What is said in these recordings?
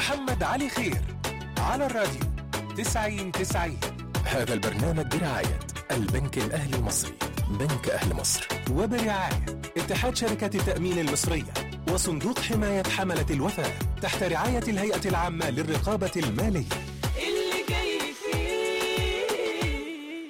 محمد علي خير على الراديو 90 90 هذا البرنامج برعاية البنك الأهلي المصري بنك أهل مصر وبرعاية اتحاد شركات التأمين المصرية وصندوق حماية حملة الوفاء تحت رعاية الهيئة العامة للرقابة المالية اللي جاي فيه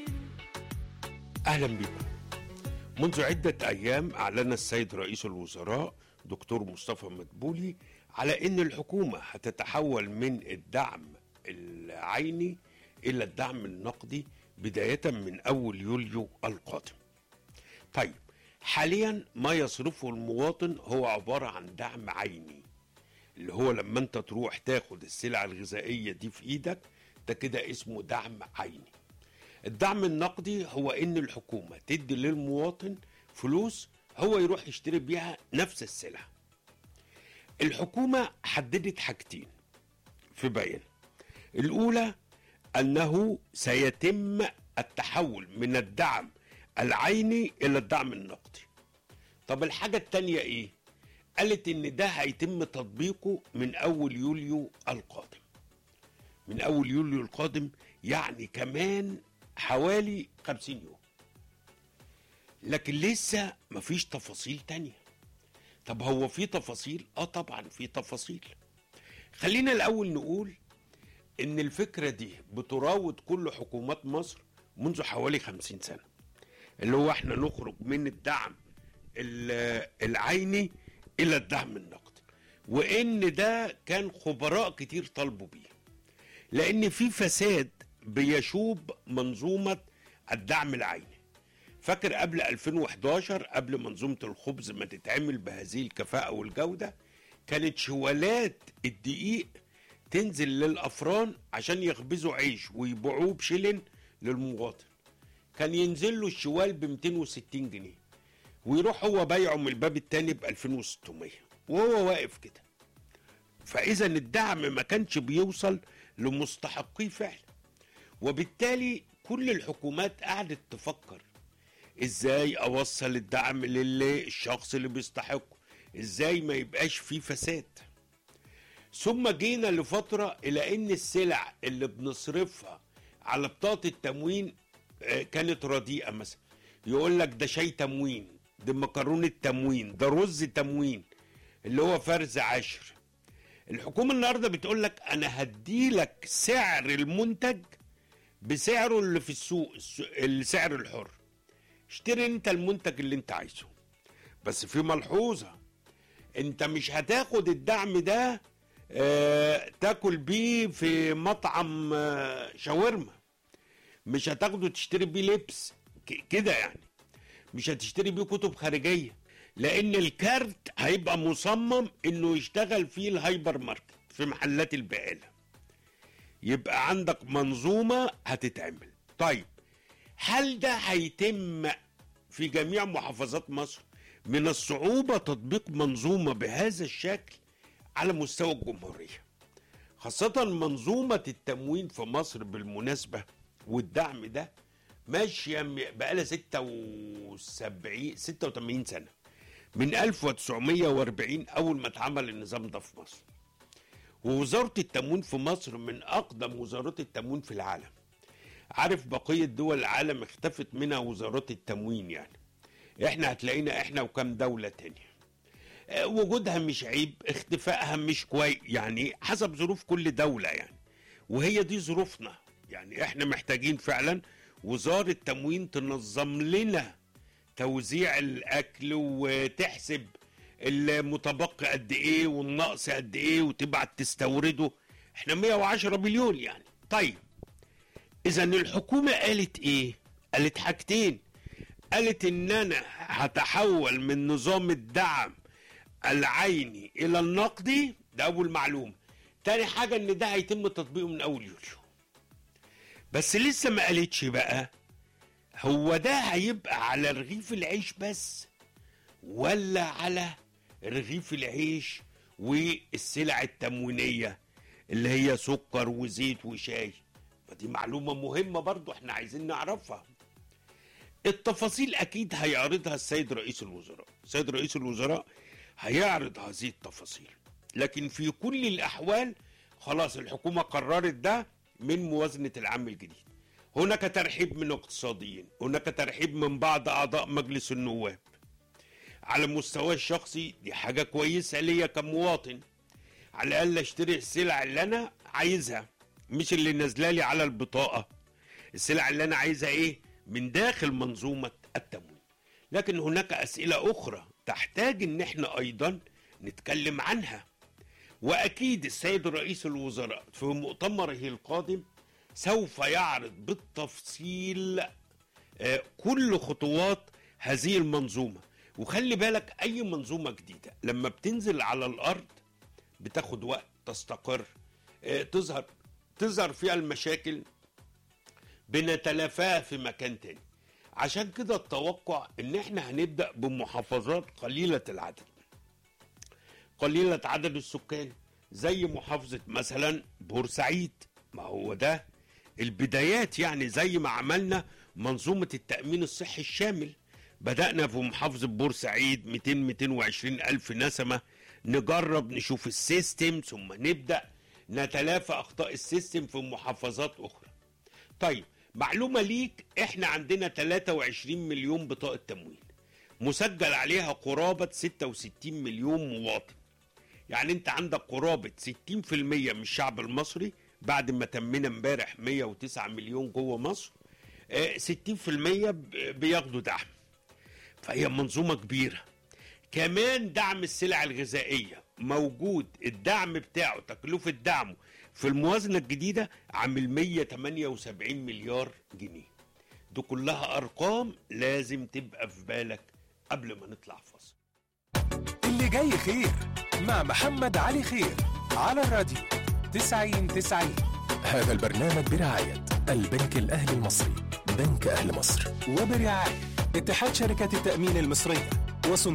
اهلا بكم منذ عدة أيام أعلن السيد رئيس الوزراء دكتور مصطفى مدبولي على أن الحكومة هتتحول من الدعم العيني إلى الدعم النقدي بداية من أول يوليو القادم طيب حاليا ما يصرفه المواطن هو عبارة عن دعم عيني اللي هو لما انت تروح تاخد السلع الغذائية دي في ايدك ده كده اسمه دعم عيني الدعم النقدي هو ان الحكومة تدي للمواطن فلوس هو يروح يشتري بيها نفس السلع الحكومة حددت حاجتين في بيان الأولى أنه سيتم التحول من الدعم العيني إلى الدعم النقدي طب الحاجة التانية إيه؟ قالت إن ده هيتم تطبيقه من أول يوليو القادم من أول يوليو القادم يعني كمان حوالي 50 يوم لكن لسه مفيش تفاصيل تانية طب هو في تفاصيل؟ اه طبعا في تفاصيل خلينا الأول نقول إن الفكرة دي بتراود كل حكومات مصر منذ حوالي 50 سنة اللي هو احنا نخرج من الدعم ال- العيني إلى الدعم النقدي وإن ده كان خبراء كتير طالبوا بيه لأن في فساد بيشوب منظومة الدعم العيني فاكر قبل 2011 قبل منظومة الخبز ما تتعمل بهذه الكفاءة والجودة كانت شوالات الدقيق تنزل للأفران عشان يخبزوا عيش ويبيعوه بشلن للمواطن كان ينزل له الشوال ب 260 جنيه ويروح هو بايعه من الباب التاني ب 2600 وهو واقف كده فإذا الدعم ما كانش بيوصل لمستحقيه فعلا وبالتالي كل الحكومات قعدت تفكر ازاي اوصل الدعم للشخص اللي بيستحقه ازاي ما يبقاش فيه فساد ثم جينا لفترة إلى أن السلع اللي بنصرفها على بطاقة التموين آه، كانت رديئة مثلا يقول لك ده شاي تموين ده مكرونة تموين ده رز تموين اللي هو فرز عشر الحكومة النهاردة بتقول لك أنا هديلك سعر المنتج بسعره اللي في السوق الس- السعر الحر اشتري انت المنتج اللي انت عايزه بس في ملحوظة انت مش هتاخد الدعم ده اه تاكل بيه في مطعم اه شاورما مش هتاخده تشتري بيه لبس ك- كده يعني مش هتشتري بيه كتب خارجية لان الكارت هيبقى مصمم انه يشتغل فيه الهايبر ماركت في محلات البقالة يبقى عندك منظومة هتتعمل طيب هل ده هيتم في جميع محافظات مصر من الصعوبة تطبيق منظومة بهذا الشكل على مستوى الجمهورية خاصة منظومة التموين في مصر بالمناسبة والدعم ده ماشية م- بقالها 76 86 سنة من 1940 أول ما اتعمل النظام ده في مصر ووزارة التموين في مصر من أقدم وزارات التموين في العالم عارف بقية دول العالم اختفت منها وزارات التموين يعني احنا هتلاقينا احنا وكم دولة تانية اه، وجودها مش عيب اختفائها مش كويس يعني حسب ظروف كل دولة يعني وهي دي ظروفنا يعني احنا محتاجين فعلا وزارة تموين تنظم لنا توزيع الاكل وتحسب المتبقي قد ايه والنقص قد ايه وتبعت تستورده احنا 110 مليون يعني طيب اذا الحكومه قالت ايه قالت حاجتين قالت ان انا هتحول من نظام الدعم العيني الى النقدي ده اول معلومه تاني حاجه ان ده هيتم تطبيقه من اول يوليو بس لسه ما قالتش بقى هو ده هيبقى على رغيف العيش بس ولا على رغيف العيش والسلع التموينية اللي هي سكر وزيت وشاي فدي معلومة مهمة برضو احنا عايزين نعرفها التفاصيل اكيد هيعرضها السيد رئيس الوزراء السيد رئيس الوزراء هيعرض هذه التفاصيل لكن في كل الاحوال خلاص الحكومة قررت ده من موازنة العام الجديد هناك ترحيب من الاقتصاديين هناك ترحيب من بعض أعضاء مجلس النواب على المستوى الشخصي دي حاجة كويسة ليا كمواطن على الأقل أشتري السلع اللي أنا عايزها مش اللي نازلة لي على البطاقة السلع اللي أنا عايزها إيه من داخل منظومة التموين لكن هناك أسئلة أخرى تحتاج إن إحنا أيضا نتكلم عنها واكيد السيد رئيس الوزراء في مؤتمره القادم سوف يعرض بالتفصيل آه، كل خطوات هذه المنظومه وخلي بالك اي منظومه جديده لما بتنزل على الارض بتاخد وقت تستقر آه، تظهر تظهر فيها المشاكل بنتلافاها في مكان تاني عشان كده التوقع ان احنا هنبدا بمحافظات قليله العدد قليلة عدد السكان زي محافظة مثلا بورسعيد ما هو ده البدايات يعني زي ما عملنا منظومة التأمين الصحي الشامل بدأنا في محافظة بورسعيد 200 220 ألف نسمة نجرب نشوف السيستم ثم نبدأ نتلافى أخطاء السيستم في محافظات أخرى طيب معلومة ليك احنا عندنا 23 مليون بطاقة تموين مسجل عليها قرابة 66 مليون مواطن يعني انت عندك قرابة 60% من الشعب المصري بعد ما تمنا امبارح 109 مليون جوه مصر آه، 60% ب- بياخدوا دعم فهي منظومة كبيرة كمان دعم السلع الغذائية موجود الدعم بتاعه تكلفة دعمه في الموازنة الجديدة عامل 178 مليار جنيه دي كلها أرقام لازم تبقى في بالك قبل ما نطلع فاصل اللي جاي خير مع محمد علي خير على الراديو 90 90 هذا البرنامج برعاية البنك الأهلي المصري بنك أهل مصر وبرعاية اتحاد شركات التأمين المصرية وصندوق